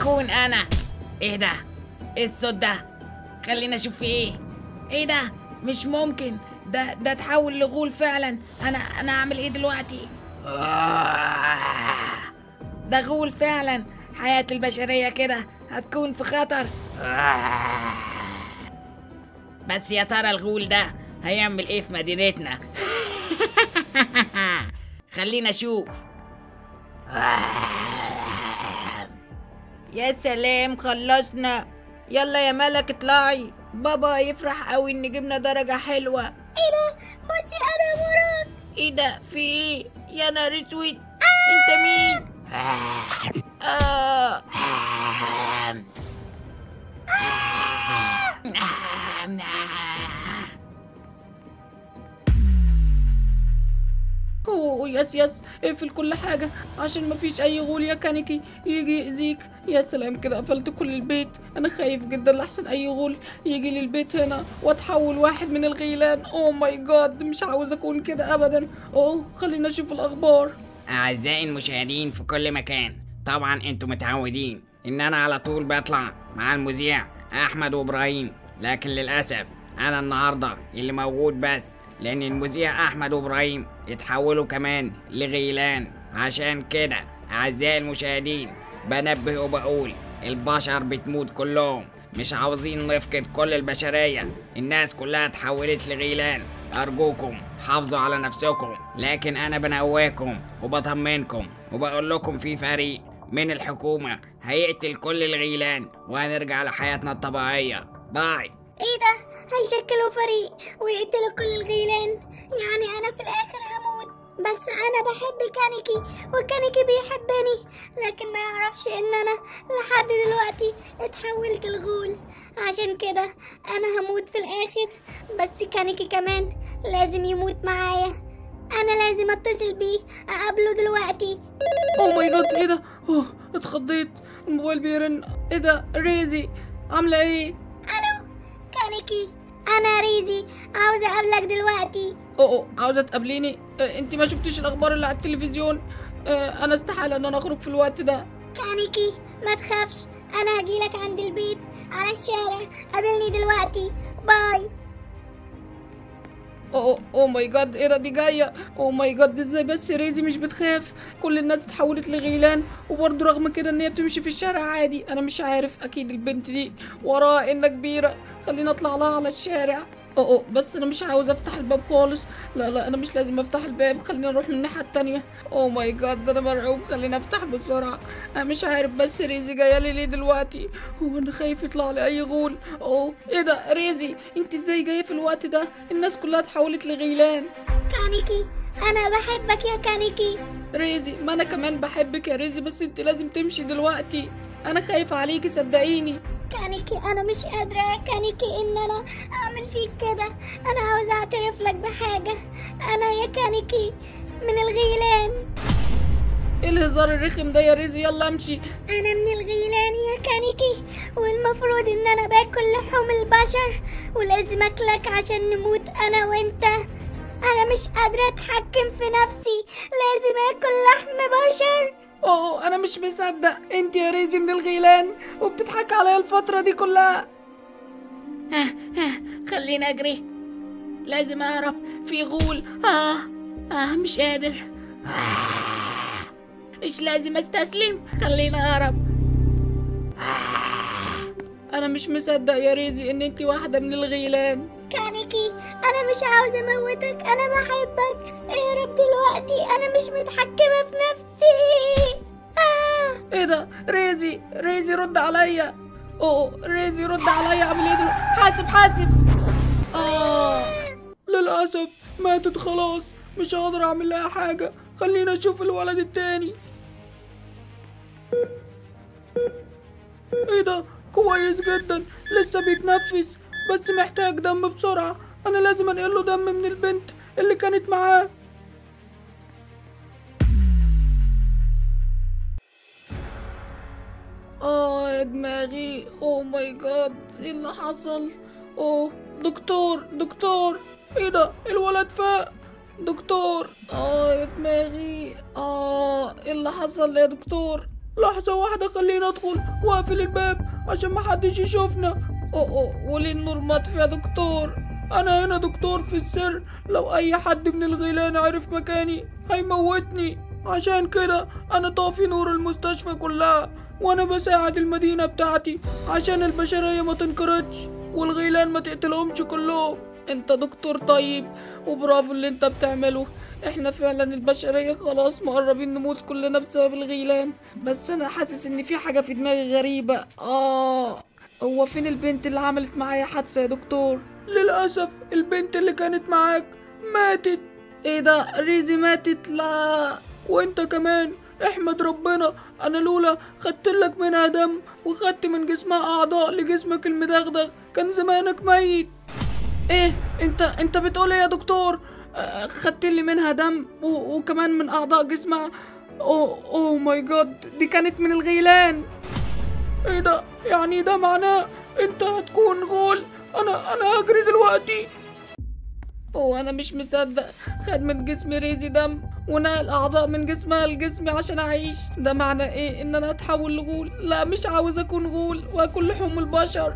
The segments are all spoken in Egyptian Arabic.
اكون انا ايه ده ايه الصوت ده خلينا اشوف في ايه ايه ده مش ممكن ده ده اتحول لغول فعلا انا انا هعمل ايه دلوقتي ده غول فعلا حياة البشرية كده هتكون في خطر بس يا ترى الغول ده هيعمل ايه في مدينتنا خلينا اشوف يا سلام خلصنا يلا يا ملك اطلعي بابا يفرح قوي ان جبنا درجة حلوة ايه ده بصي انا يا مراد ايه ده في ايه يا نهار اسود انت مين آه. اوه يس يس اقفل كل حاجة عشان مفيش أي غول يا كانيكي يجي يأذيك يا سلام كده قفلت كل البيت أنا خايف جدا لأحسن أي غول يجي لي البيت هنا وأتحول واحد من الغيلان أوه ماي جاد مش عاوز أكون كده أبدا أوه خلينا نشوف الأخبار أعزائي المشاهدين في كل مكان طبعا انتوا متعودين ان انا على طول بطلع مع المذيع احمد وابراهيم لكن للاسف انا النهارده اللي موجود بس لان المذيع احمد وابراهيم اتحولوا كمان لغيلان عشان كده اعزائي المشاهدين بنبه وبقول البشر بتموت كلهم مش عاوزين نفقد كل البشرية الناس كلها اتحولت لغيلان أرجوكم حافظوا على نفسكم لكن أنا بنقواكم وبطمنكم وبقول لكم في فريق من الحكومة هيقتل كل الغيلان وهنرجع لحياتنا الطبيعية باي ايه ده هيشكلوا فريق ويقتلوا كل الغيلان يعني انا في الاخر هموت بس انا بحب كانيكي وكانيكي بيحبني لكن ما يعرفش ان انا لحد دلوقتي اتحولت لغول عشان كده انا هموت في الاخر بس كانيكي كمان لازم يموت معايا انا لازم اتصل بيه اقابله دلوقتي اوه ماي جاد ايه ده اوه اتخضيت الموبايل بيرن ايه ده ريزي عاملة ايه الو كانيكي انا ريزي عاوزه اقابلك دلوقتي اوه أوه، عاوزة تقابليني اه انت ما شفتيش الاخبار اللي على التلفزيون اه انا استحالة ان انا اخرج في الوقت ده كانيكي ما تخافش انا هجيلك عند البيت على الشارع قابلني دلوقتي باي اوه اوه ماي جاد ايه ده دي جايه اوه ماي جاد ازاي بس ريزي مش بتخاف كل الناس اتحولت لغيلان وبرضه رغم كده ان هي بتمشي في الشارع عادي انا مش عارف اكيد البنت دي وراها ان كبيره خلينا اطلع لها على الشارع اوه اوه بس انا مش عاوز افتح الباب خالص لا لا انا مش لازم افتح الباب خلينا نروح من الناحيه التانية اوه ماي جاد انا مرعوب خلينا افتح بسرعه انا مش عارف بس ريزي جايه لي ليه دلوقتي هو انا خايف يطلع لي اي غول اوه ايه ده ريزي انت ازاي جايه في الوقت ده الناس كلها اتحولت لغيلان كانيكي انا بحبك يا كانيكي ريزي ما انا كمان بحبك يا ريزي بس انت لازم تمشي دلوقتي انا خايفه عليكي صدقيني كانيكي انا مش قادره يا كانيكي ان انا اعمل فيك كده انا عاوزه اعترف لك بحاجه انا يا كانيكي من الغيلان ايه الهزار الرخم ده يا ريزي يلا امشي انا من الغيلان يا كانيكي والمفروض ان انا باكل لحوم البشر ولازم اكلك عشان نموت انا وانت انا مش قادره اتحكم في نفسي لازم اكل لحم بشر اوه انا مش مصدق انت يا ريزي من الغيلان وبتضحك عليا الفتره دي كلها خليني اجري لازم اهرب في غول اه اه مش قادر مش لازم استسلم خليني اهرب انا مش مصدق يا ريزي ان انت واحده من الغيلان كانيكي انا مش عاوزه اموتك انا بحبك اهرب دلوقتي انا مش متحكمه في نفسي آه. ايه ده ريزي ريزي رد عليا اوه ريزي رد عليا اعمل ايه دلوقتي حاسب حاسب اه للاسف ماتت خلاص مش هقدر اعمل لها حاجه خلينا اشوف الولد التاني ايه ده كويس جدا لسه بيتنفس بس محتاج دم بسرعه انا لازم انقل له دم من البنت اللي كانت معاه اه يا دماغي اوه ماي جاد ايه اللي حصل اوه دكتور دكتور ايه ده الولد فاق دكتور اه يا دماغي اه ايه اللي حصل يا دكتور لحظة واحدة خلينا ادخل واقفل الباب عشان محدش يشوفنا أوه أوه وليه النور مطفي يا دكتور انا هنا دكتور في السر لو اي حد من الغيلان عرف مكاني هيموتني عشان كده انا طافي نور المستشفى كلها وانا بساعد المدينة بتاعتي عشان البشرية ما تنقرضش والغيلان ما تقتلهمش كلهم انت دكتور طيب وبرافو اللي انت بتعمله احنا فعلا البشرية خلاص مقربين نموت كلنا بسبب الغيلان بس انا حاسس ان في حاجة في دماغي غريبة اه هو فين البنت اللي عملت معايا حادثة يا دكتور للأسف البنت اللي كانت معاك ماتت ايه ده ريزي ماتت لا وانت كمان احمد ربنا انا لولا خدت لك منها دم وخدت من جسمها اعضاء لجسمك المدغدغ كان زمانك ميت ايه انت انت بتقول ايه يا دكتور آه، خدت لي منها دم و- وكمان من اعضاء جسمها اوه اوه ماي جاد دي كانت من الغيلان ايه ده يعني ده معناه انت هتكون غول انا انا هجري دلوقتي هو انا مش مصدق خد من جسمي ريزي دم ونقل اعضاء من جسمها لجسمي عشان اعيش ده معنى ايه ان انا اتحول لغول لا مش عاوز اكون غول واكل لحوم البشر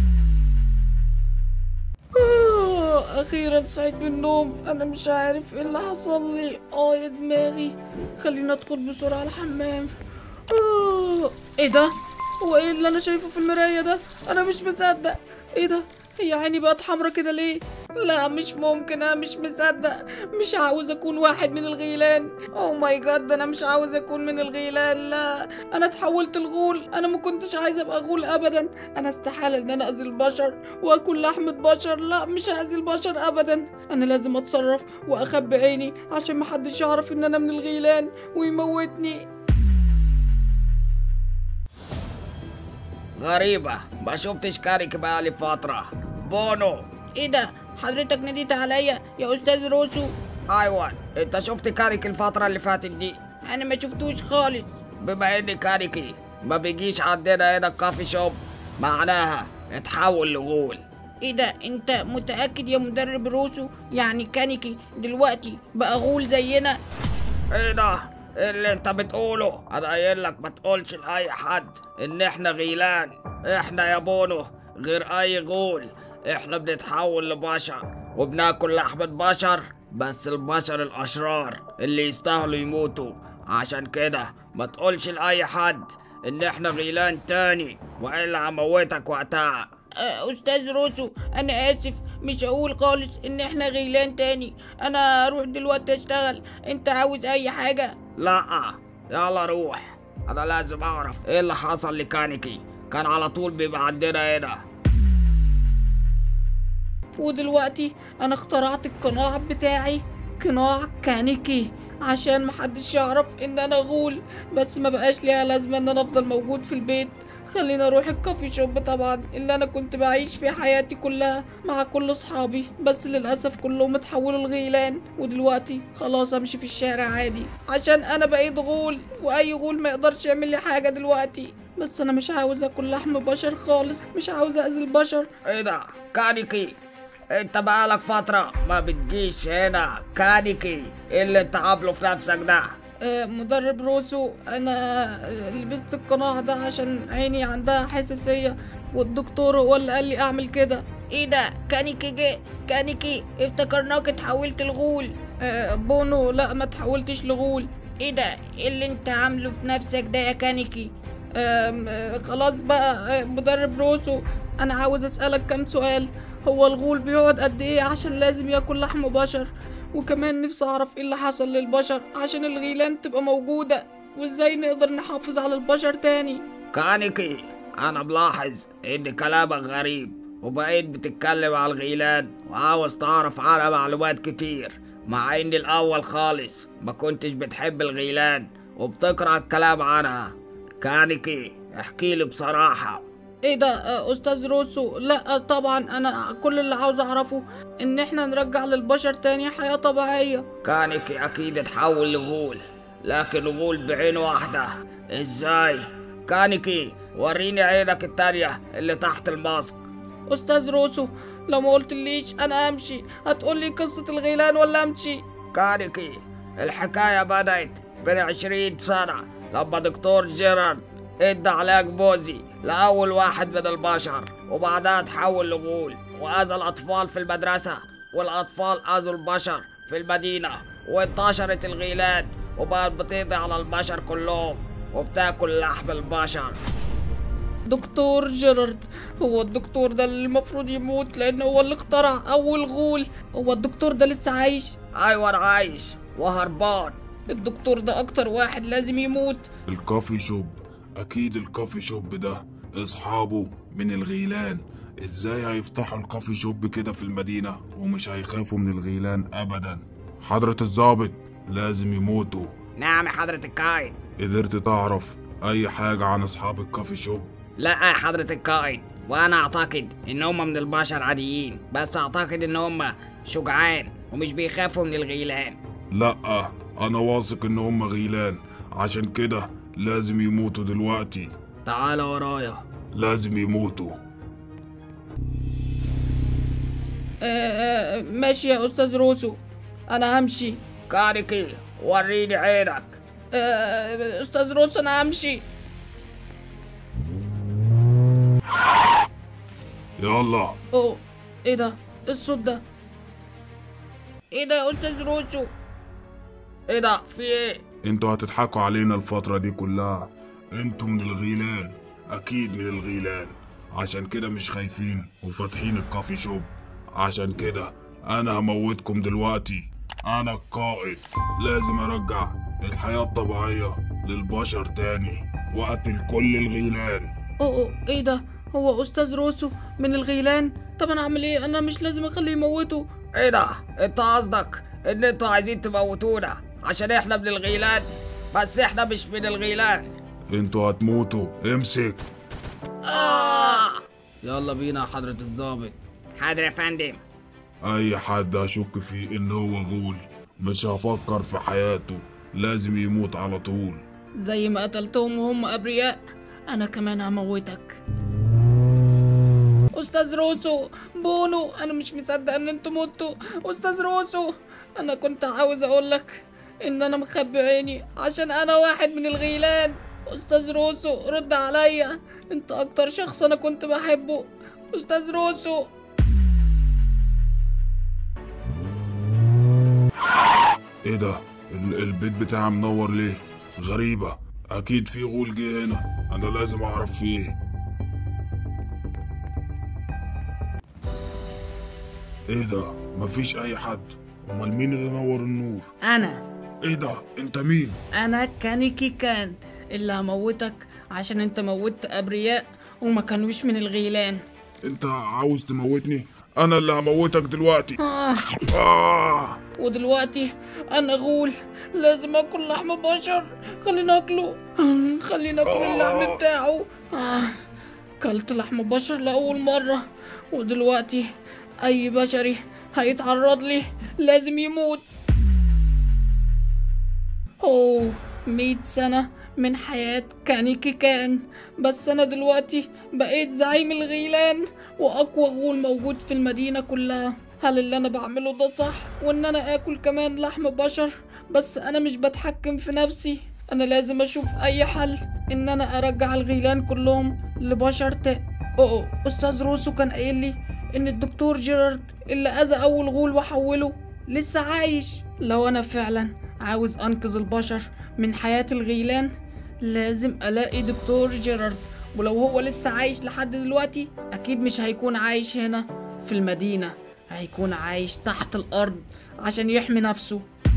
آه، اخيرا صحيت من النوم انا مش عارف ايه اللي حصل لي اه يا دماغي خلينا ادخل بسرعه الحمام آه، ايه ده هو ايه اللي انا شايفه في المرايه ده انا مش مصدق ايه ده هي عيني بقت حمرا كده ليه لا مش ممكن انا مش مصدق مش عاوز اكون واحد من الغيلان اوه ماي جاد انا مش عاوز اكون من الغيلان لا انا اتحولت لغول انا ما كنتش عايز ابقى غول ابدا انا استحاله ان انا اذي البشر واكل لحمه بشر لا مش هاذي البشر ابدا انا لازم اتصرف واخبي عيني عشان محدش يعرف ان انا من الغيلان ويموتني غريبة ما شفتش كاريك بقالي فترة بونو ايه ده حضرتك ناديت عليا يا استاذ روسو ايوه انت شفت كاريك الفترة اللي فاتت دي انا ما شفتوش خالص بما ان كاريكي ما بيجيش عندنا هنا الكافي شوب معناها اتحول لغول ايه ده انت متاكد يا مدرب روسو يعني كانيكي دلوقتي بقى غول زينا ايه ده إيه اللي انت بتقوله انا قايل لك ما تقولش لاي حد ان احنا غيلان احنا يا بونو غير اي غول احنا بنتحول لبشر وبناكل لحمة بشر بس البشر الاشرار اللي يستاهلوا يموتوا عشان كده ما تقولش لاي حد ان احنا غيلان تاني والا هموتك وقتها آه، استاذ روسو انا اسف مش هقول خالص ان احنا غيلان تاني انا هروح دلوقتي اشتغل انت عاوز اي حاجه لا يلا روح انا لازم اعرف ايه اللي حصل لكانيكي كان على طول بيبقى عندنا هنا ودلوقتي انا اخترعت القناع بتاعي قناع كانيكي عشان محدش يعرف ان انا غول بس ما بقاش ليها لازمه ان انا افضل موجود في البيت خلينا اروح الكافي شوب طبعا اللي انا كنت بعيش فيه حياتي كلها مع كل اصحابي بس للاسف كلهم اتحولوا لغيلان ودلوقتي خلاص امشي في الشارع عادي عشان انا بقيت غول واي غول ما يقدرش يعمل لي حاجه دلوقتي بس انا مش عاوز اكل لحم بشر خالص مش عاوز اذي البشر ايه ده كانيكي انت بقالك فترة ما بتجيش هنا كانيكي ايه اللي انت عامله في نفسك ده آه، مدرب روسو انا آه، لبست القناع ده عشان عيني عندها حساسية والدكتور هو اللي قال لي اعمل كده ايه ده كانيكي جه كانيكي افتكرناك اتحولت لغول آه، بونو لا ما اتحولتش لغول ايه ده ايه اللي انت عامله في نفسك ده يا كانيكي آم، آه، خلاص بقى آه، مدرب روسو انا عاوز اسألك كام سؤال هو الغول بيقعد قد ايه عشان لازم ياكل لحم بشر وكمان نفسي اعرف ايه اللي حصل للبشر عشان الغيلان تبقى موجودة وازاي نقدر نحافظ على البشر تاني كانيكي انا ملاحظ ان كلامك غريب وبقيت بتتكلم على الغيلان وعاوز تعرف عنها معلومات كتير مع ان الاول خالص ما كنتش بتحب الغيلان وبتكره الكلام عنها كانيكي احكي لي بصراحة ايه ده آه، استاذ روسو لا آه، طبعا انا كل اللي عاوز اعرفه ان احنا نرجع للبشر تاني حياة طبيعية كانيكي اكيد اتحول لغول لكن غول بعين واحدة ازاي كانيكي وريني عينك التانية اللي تحت الماسك استاذ روسو لو ما قلتليش انا امشي هتقولي قصة الغيلان ولا امشي كانيكي الحكاية بدأت من عشرين سنة لما دكتور جيرارد ادى علاج بوزي لأول واحد من البشر وبعدها تحول لغول وأذى الأطفال في المدرسة والأطفال أذوا البشر في المدينة وانتشرت الغيلان وبقت بتقضي على البشر كلهم وبتاكل لحم البشر دكتور جيرارد هو الدكتور ده اللي المفروض يموت لان هو اللي اخترع اول غول هو الدكتور ده لسه عايش أيوة أنا عايش وهربان الدكتور ده اكتر واحد لازم يموت الكافي شوب اكيد الكافي شوب ده اصحابه من الغيلان ازاي هيفتحوا الكافي شوب كده في المدينة ومش هيخافوا من الغيلان ابدا حضرة الضابط لازم يموتوا نعم يا حضرة القائد قدرت تعرف اي حاجة عن اصحاب الكافي شوب لا يا حضرة القائد وأنا أعتقد إن هم من البشر عاديين بس أعتقد إن هم شجعان ومش بيخافوا من الغيلان لا انا واثق ان هم غيلان عشان كده لازم يموتوا دلوقتي تعال ورايا لازم يموتوا آه آه ماشي يا استاذ روسو انا همشي كاريكي وريني عينك آه استاذ روسو انا همشي يلا اوه ايه ده إيه الصوت ده ايه ده يا استاذ روسو ايه ده في ايه انتوا هتضحكوا علينا الفترة دي كلها انتوا من الغيلان اكيد من الغيلان عشان كده مش خايفين وفاتحين الكافي شوب عشان كده انا هموتكم دلوقتي انا القائد لازم ارجع الحياة الطبيعية للبشر تاني واقتل كل الغيلان اوه أوه، ايه ده هو استاذ روسو من الغيلان طب انا اعمل ايه انا مش لازم اخليه يموته ايه ده انت قصدك ان انتوا عايزين تموتونا عشان احنا من الغيلان بس احنا مش من الغيلان انتوا هتموتوا امسك آه! يلا بينا يا حضرة الضابط حاضر يا فندم اي حد اشك فيه ان هو غول مش هفكر في حياته لازم يموت على طول زي ما قتلتهم وهم ابرياء انا كمان هموتك استاذ روسو بونو انا مش مصدق ان انتوا متوا استاذ روسو انا كنت عاوز اقولك ان انا مخبي عيني عشان انا واحد من الغيلان استاذ روسو رد عليا انت اكتر شخص انا كنت بحبه استاذ روسو ايه ده ال- البيت بتاعي منور ليه غريبة اكيد في غول جه هنا انا لازم اعرف فيه ايه ايه ده مفيش اي حد امال مين اللي نور النور انا ايه ده انت مين انا كانيكي كان اللي هموتك عشان انت موتت ابرياء وما كانوش من الغيلان انت عاوز تموتني انا اللي هموتك دلوقتي آه. آه. ودلوقتي انا غول لازم اكل لحم بشر خلينا اكله آه، خلينا اكل اللحم بتاعه آه. كلت لحم بشر لاول مره ودلوقتي اي بشري هيتعرض لي لازم يموت اوه مية سنة من حياة كانيكي كان بس أنا دلوقتي بقيت زعيم الغيلان وأقوى غول موجود في المدينة كلها هل اللي أنا بعمله ده صح وإن أنا آكل كمان لحم بشر بس أنا مش بتحكم في نفسي أنا لازم أشوف أي حل إن أنا أرجع الغيلان كلهم لبشر تا أوه أستاذ روسو كان قايل لي إن الدكتور جيرارد اللي أذى أول غول وحوله لسه عايش لو أنا فعلا عاوز أنقذ البشر من حياة الغيلان لازم ألاقي دكتور جيرارد ولو هو لسه عايش لحد دلوقتي أكيد مش هيكون عايش هنا في المدينة هيكون عايش تحت الأرض عشان يحمي نفسه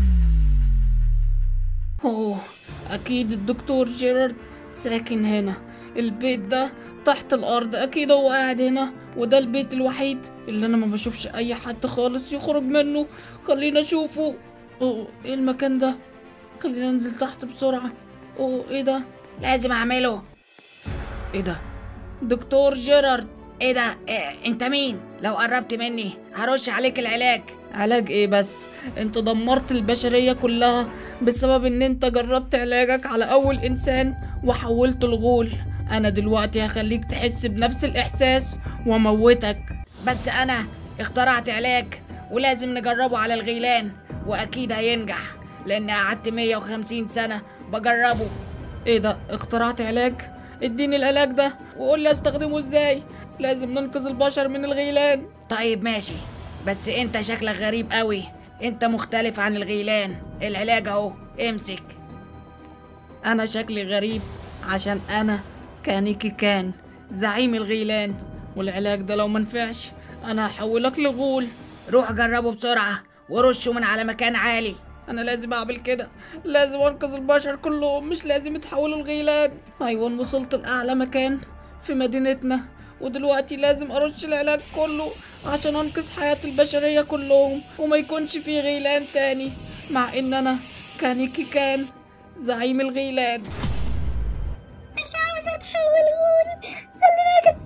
أوه أكيد الدكتور جيرارد ساكن هنا البيت ده تحت الأرض أكيد هو قاعد هنا وده البيت الوحيد اللي أنا ما بشوفش أي حد خالص يخرج منه خلينا أشوفه أوه إيه المكان ده خلينا ننزل تحت بسرعة أوه إيه ده لازم اعمله إيه ده دكتور جيرارد ايه ده إيه انت مين لو قربت مني هرش عليك العلاج علاج ايه بس انت دمرت البشرية كلها بسبب ان انت جربت علاجك على اول انسان وحولته الغول انا دلوقتي هخليك تحس بنفس الاحساس واموتك بس انا اخترعت علاج ولازم نجربه على الغيلان واكيد هينجح لان قعدت 150 سنة بجربه ايه ده اخترعت علاج اديني العلاج ده وقول لي استخدمه ازاي لازم ننقذ البشر من الغيلان طيب ماشي بس انت شكلك غريب قوي انت مختلف عن الغيلان العلاج اهو امسك انا شكلي غريب عشان انا كانيكي كان زعيم الغيلان والعلاج ده لو منفعش انا هحولك لغول روح جربه بسرعة ورشه من على مكان عالي انا لازم اعمل كده لازم انقذ البشر كلهم مش لازم يتحولوا لغيلان ايوه وصلت لاعلى مكان في مدينتنا ودلوقتي لازم ارش العلاج كله عشان انقذ حياة البشرية كلهم وما يكونش في غيلان تاني مع ان انا كانيكي كان زعيم الغيلان مش عاوزة اتحول غول خليني أجري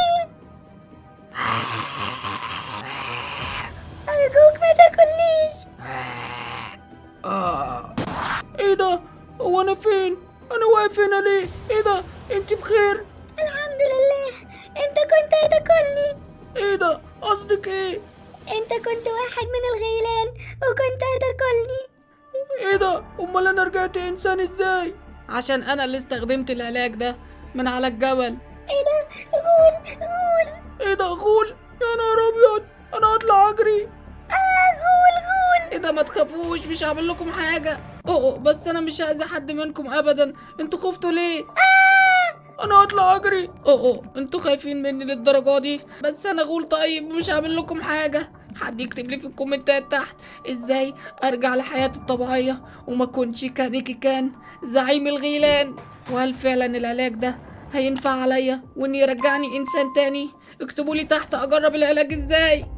أرجوك ما تاكلنيش ايه ده هو انا فين انا واقف هنا ليه ايه ده انت بخير الحمد لله انت كنت هتاكلني ايه ده قصدك ايه انت كنت واحد من الغيلان وكنت هتاكلني ايه ده امال انا رجعت انسان ازاي عشان انا اللي استخدمت العلاج ده من على الجبل ايه ده غول غول ايه ده غول يا نهار ابيض انا هطلع اجري اه غول غول ايه ده ما تخافوش مش هعمل لكم حاجه اوه بس انا مش هاذي حد منكم ابدا انتوا خفتوا ليه انا هطلع اجري اوه انتوا خايفين مني للدرجه دي بس انا غول طيب مش هعمل لكم حاجه حد يكتب لي في الكومنتات تحت ازاي ارجع لحياتي الطبيعيه وما اكونش كانيكي كان زعيم الغيلان وهل فعلا العلاج ده هينفع عليا واني يرجعني انسان تاني اكتبوا لي تحت اجرب العلاج ازاي